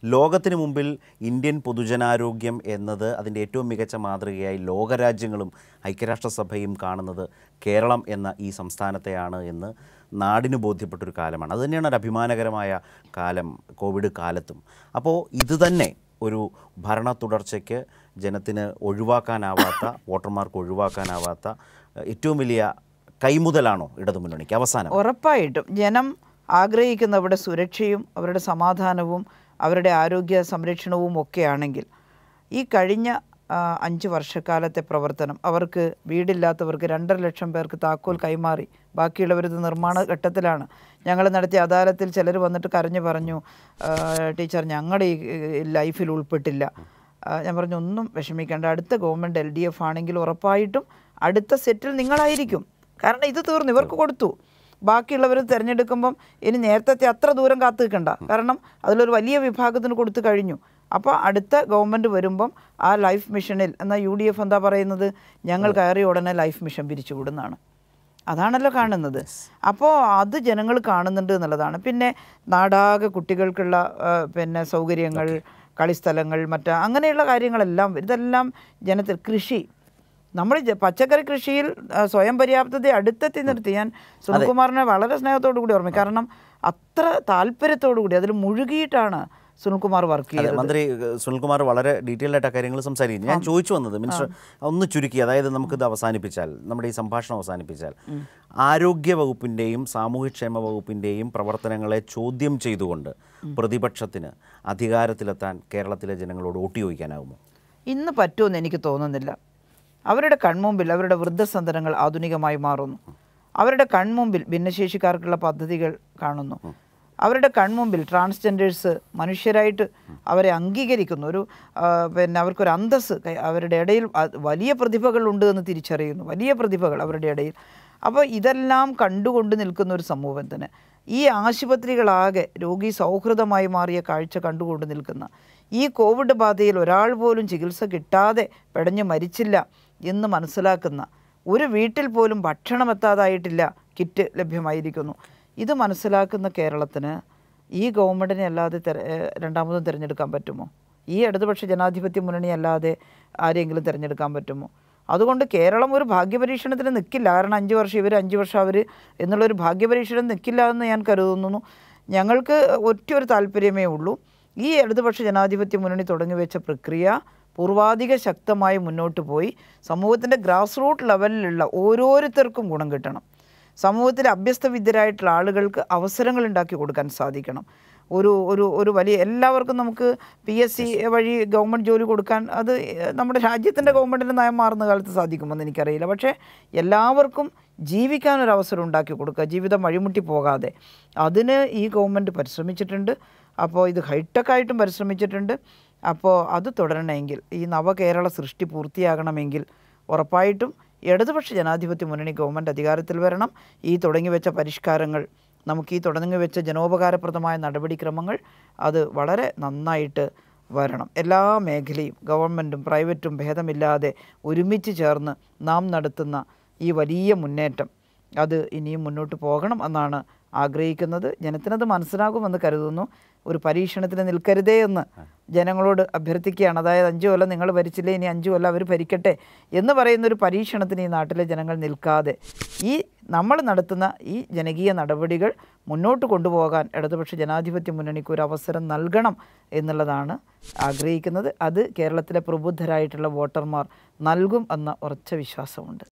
ലോകത്തിന് മുമ്പിൽ ഇന്ത്യൻ പൊതുജനാരോഗ്യം എന്നത് അതിൻ്റെ ഏറ്റവും മികച്ച മാതൃകയായി ലോകരാജ്യങ്ങളും ഐക്യരാഷ്ട്രസഭയും കാണുന്നത് കേരളം എന്ന ഈ സംസ്ഥാനത്തെയാണ് എന്ന് നാടിന് ബോധ്യപ്പെട്ടൊരു കാലമാണ് അത് തന്നെയാണ് ഒരു അഭിമാനകരമായ കാലം കോവിഡ് കാലത്തും അപ്പോൾ ഇത് തന്നെ ഒരു ഭരണ തുടർച്ചയ്ക്ക് ജനത്തിന് ഒഴിവാക്കാനാവാത്ത വോട്ടർമാർക്ക് ഒഴിവാക്കാനാവാത്ത ഏഹ്, ഏറ്റവും വലിയ കൈമുതലാണോ ഇടതുമുന്നണിക്ക് അവസാനം ഉറപ്പായിട്ടും ജനം ആഗ്രഹിക്കുന്ന അവരുടെ സുരക്ഷയും അവരുടെ സമാധാനവും അവരുടെ ആരോഗ്യ സംരക്ഷണവും ഒക്കെ ആണെങ്കിൽ ഈ കഴിഞ്ഞ ആ, അഞ്ച് വർഷക്കാലത്തെ പ്രവർത്തനം അവർക്ക് വീടില്ലാത്തവർക്ക് രണ്ടര ലക്ഷം പേർക്ക് താക്കോൽ കൈമാറി ബാക്കിയുള്ളവരിത് നിർമ്മാണ ഘട്ടത്തിലാണ് ഞങ്ങൾ നടത്തിയ അദാലത്തിൽ ചിലർ വന്നിട്ട് കരഞ്ഞു പറഞ്ഞു "ആ, ടീച്ചർ ഞങ്ങളുടെ ഈ ഈ ലൈഫിൽ ഉൾപ്പെട്ടില്ല ആ, ഞാൻ പറഞ്ഞു ഒന്നും വിഷമിക്കേണ്ട അടുത്ത ഗവൺമെൻറ് എൽ ഡി എഫ് ആണെങ്കിൽ ഉറപ്പായിട്ടും അടുത്ത സെറ്റിൽ നിങ്ങളായിരിക്കും കാരണം ഇത് തീർന്നു ഇവർക്ക് കൊടുത്തു ബാക്കിയുള്ളവർ തിരഞ്ഞെടുക്കുമ്പം ഇനി നേരത്തെ അത്ര ദൂരം കാത്തു നിൽക്കണ്ട കാരണം അതിലൊരു വലിയ വിഭാഗത്തിന് കൊടുത്തു കഴിഞ്ഞു അപ്പോൾ അടുത്ത ഗവൺമെൻറ് വരുമ്പം ആ ലൈഫ് മിഷനിൽ എന്നാൽ യു ഡി എഫ് എന്താ പറയുന്നത് ഞങ്ങൾ കയറിയ ഉടനെ ലൈഫ് മിഷൻ പിരിച്ചുവിടുന്നതാണ് അതാണല്ലോ കാണുന്നത് അപ്പോൾ അത് ജനങ്ങൾ കാണുന്നുണ്ട് എന്നുള്ളതാണ് പിന്നെ നാടാകെ കുട്ടികൾക്കുള്ള ആ, പിന്നെ സൗകര്യങ്ങൾ കളിസ്ഥലങ്ങൾ മറ്റ് അങ്ങനെയുള്ള കാര്യങ്ങളെല്ലാം ഇതെല്ലാം ജനത്തിൽ കൃഷി നമ്മൾ ജ- പച്ചക്കറി കൃഷിയിൽ ആ, സ്വയം പര്യാപ്തതയെ അടുത്തെത്തി നിർത്തി ഞാൻ സുനിൽകുമാറിനെ വളരെ സ്നേഹത്തോടു കൂടി ഓർമ്മ കാരണം അത്ര താല്പര്യത്തോടു കൂടി അതിൽ മുഴുകിയിട്ടാണ് സുനിൽകുമാർ വർക്ക് അതെ ചെയ്തത് മന്ത്രി ഏഹ്, സുനിൽകുമാർ വളരെ ഡീറ്റെയിൽ ആയിട്ട് ആ കാര്യങ്ങൾ സംസാരിക്കുന്നു ഞാൻ ചോദിച്ചു വന്നത് മിനിസ്റ്റർ ഒന്ന് ചുരുക്കി അതായത് നമുക്കിത് അവസാനിപ്പിച്ചാൽ നമ്മുടെ ഈ സംഭാഷണം അവസാനിപ്പിച്ചാൽ ആരോഗ്യ വകുപ്പിൻ്റെയും സാമൂഹ്യക്ഷേമ വകുപ്പിൻ്റെയും പ്രവർത്തനങ്ങളെ ചോദ്യം ചെയ്തുകൊണ്ട് പ്രതിപക്ഷത്തിന് അധികാരത്തിലെത്താൻ കേരളത്തിലെ ജനങ്ങളോട് വോട്ട് ചോദിക്കാനാകുമോ ഇന്ന് പറ്റുമെന്ന് എനിക്ക് തോന്നുന്നില്ല അവരുടെ കൺമുമ്പിൽ അവരുടെ വൃദ്ധസദനങ്ങൾ ആധുനികമായി മാറുന്നു അവരുടെ കൺമുമ്പിൽ ഭിന്നശേഷിക്കാർക്കുള്ള പദ്ധതികൾ കാണുന്നു അവരുടെ കൺമുമ്പിൽ ട്രാൻസ്ജെൻഡേഴ്സ് മനുഷ്യരായിട്ട് അവരെ അംഗീകരിക്കുന്നു ഒരു ആ, പിന്നെ അവർക്കൊരു അന്തസ്സ് കൈ- അവരുടെ ഇടയിൽ അ- വലിയ പ്രതിഭകളുണ്ട് എന്ന് തിരിച്ചറിയുന്നു വലിയ പ്രതിഭകൾ അവരുടെ ഇടയിൽ അപ്പോൾ ഇതെല്ലാം കണ്ടുകൊണ്ട് നിൽക്കുന്ന ഒരു സമൂഹത്തിന് ഈ ആശുപത്രികളാകെ രോഗി സൗഹൃദമായി മാറിയ കാഴ്ച കണ്ടുകൊണ്ട് നിൽക്കുന്ന ഈ കോവിഡ് ബാധയിൽ ഒരാൾ പോലും ചികിത്സ കിട്ടാതെ പെടഞ്ഞു മരിച്ചില്ല എന്ന് മനസ്സിലാക്കുന്ന ഒരു വീട്ടിൽ പോലും ഭക്ഷണം എത്താതായിട്ടില്ല കിറ്റ് ലഭ്യമായിരിക്കുന്നു ഇത് മനസ്സിലാക്കുന്ന കേരളത്തിന് ഈ ഗവൺമെൻറ്റിനെ അല്ലാതെ തെര ഏഹ് രണ്ടാമതും തിരഞ്ഞെടുക്കാൻ പറ്റുമോ ഈ ഇടതുപക്ഷ ജനാധിപത്യ മുന്നണി അല്ലാതെ ആരെങ്കിലും തിരഞ്ഞെടുക്കാൻ പറ്റുമോ അതുകൊണ്ട് കേരളം ഒരു ഭാഗ്യപരീക്ഷണത്തിന് നിൽക്കില്ല കാരണം അഞ്ച് വർഷം ഇവർ അഞ്ച് വർഷം അവർ എന്നുള്ളൊരു ഭാഗ്യപരീക്ഷണം നിൽക്കില്ല എന്ന് ഞാൻ കരുതുന്നു ഞങ്ങൾക്ക് ഒറ്റ ഒരു താല്പര്യമേ ഉള്ളൂ ഈ ഇടതുപക്ഷ ജനാധിപത്യ മുന്നണി തുടങ്ങി വെച്ച പ്രക്രിയ പൂർവാധിക ശക്തമായി മുന്നോട്ട് പോയി സമൂഹത്തിൻ്റെ ഗ്രാസ് റൂട്ട് ലെവലിലുള്ള ഓരോരുത്തർക്കും ഗുണം കിട്ടണം സമൂഹത്തിൽ അഭ്യസ്തവിദ്യരായിട്ടുള്ള ആളുകൾക്ക് അവസരങ്ങൾ ഉണ്ടാക്കി കൊടുക്കാൻ സാധിക്കണം ഒരു ഒരു ഒരു വലിയ എല്ലാവർക്കും നമുക്ക് പി എസ് സി വഴി ഗവൺമെൻറ് ജോലി കൊടുക്കാൻ അത് നമ്മുടെ രാജ്യത്തിൻ്റെ ഗവൺമെൻറ്റിൻ്റെ നയം മാറുന്ന കാലത്ത് സാധിക്കുമെന്ന് എനിക്കറിയില്ല പക്ഷേ എല്ലാവർക്കും ജീവിക്കാനൊരു അവസരം ഉണ്ടാക്കി കൊടുക്കുക ജീവിതം വഴിമുട്ടി പോകാതെ അതിന് ഈ ഗവൺമെൻറ് പരിശ്രമിച്ചിട്ടുണ്ട് അപ്പോൾ ഇത് ഹൈടെക്കായിട്ടും പരിശ്രമിച്ചിട്ടുണ്ട് അപ്പോൾ അത് തുടരണമെങ്കിൽ ഈ നവകേരള സൃഷ്ടി പൂർത്തിയാകണമെങ്കിൽ ഉറപ്പായിട്ടും ഇടതുപക്ഷ ജനാധിപത്യ മുന്നണി ഗവൺമെൻറ് അധികാരത്തിൽ വരണം ഈ തുടങ്ങി വെച്ച പരിഷ്കാരങ്ങൾ നമുക്ക് ഈ തുടങ്ങി വെച്ച ജനോപകാരപ്രദമായ നടപടിക്രമങ്ങൾ അത് വളരെ നന്നായിട്ട് വരണം എല്ലാ മേഖലയും ഗവൺമെൻറ്റും പ്രൈവറ്റും ഭേദമില്ലാതെ ഒരുമിച്ച് ചേർന്ന് നാം നടത്തുന്ന ഈ വലിയ മുന്നേറ്റം അത് ഇനിയും മുന്നോട്ട് പോകണം എന്നാണ് ആഗ്രഹിക്കുന്നത് ജനത്തിനത് മനസ്സിലാകുമെന്ന് കരുതുന്നു ഒരു പരീക്ഷണത്തിന് നിൽക്കരുതേ എന്ന് ജനങ്ങളോട് അഭ്യർത്ഥിക്കുകയാണ് അതായത് അഞ്ചു കൊല്ലം നിങ്ങൾ ഭരിച്ചില്ലേ ഇനി അഞ്ചു കൊല്ലം അവർ ഭരിക്കട്ടെ എന്ന് പറയുന്ന ഒരു പരീക്ഷണത്തിന് ഈ നാട്ടിലെ ജനങ്ങൾ നിൽക്കാതെ ഈ നമ്മൾ നടത്തുന്ന ഈ ജനകീയ നടപടികൾ മുന്നോട്ട് കൊണ്ടുപോകാൻ ഇടതുപക്ഷ ജനാധിപത്യ മുന്നണിക്ക് ഒരു അവസരം നൽകണം എന്നുള്ളതാണ് ആഗ്രഹിക്കുന്നത് അത് കേരളത്തിലെ പ്രബുദ്ധരായിട്ടുള്ള വോട്ടർമാർ നൽകും എന്ന ഉറച്ച വിശ്വാസമുണ്ട്